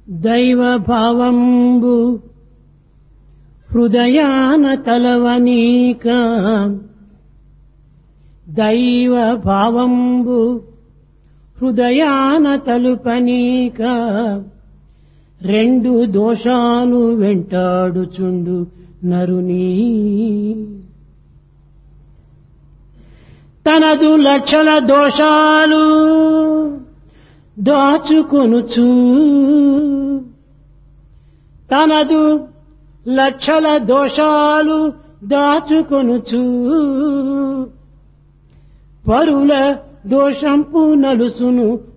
దైవ భావంబు హృదయాన తలవనీక దైవ భావంబు హృదయాన తలుపనీక రెండు దోషాలు వెంటాడుచుండు నరుని తనదు లక్షల దోషాలు దాచుకొనుచు తనదు లక్షల దోషాలు దాచుకొనుచు పరుల దోషంపు నలుసును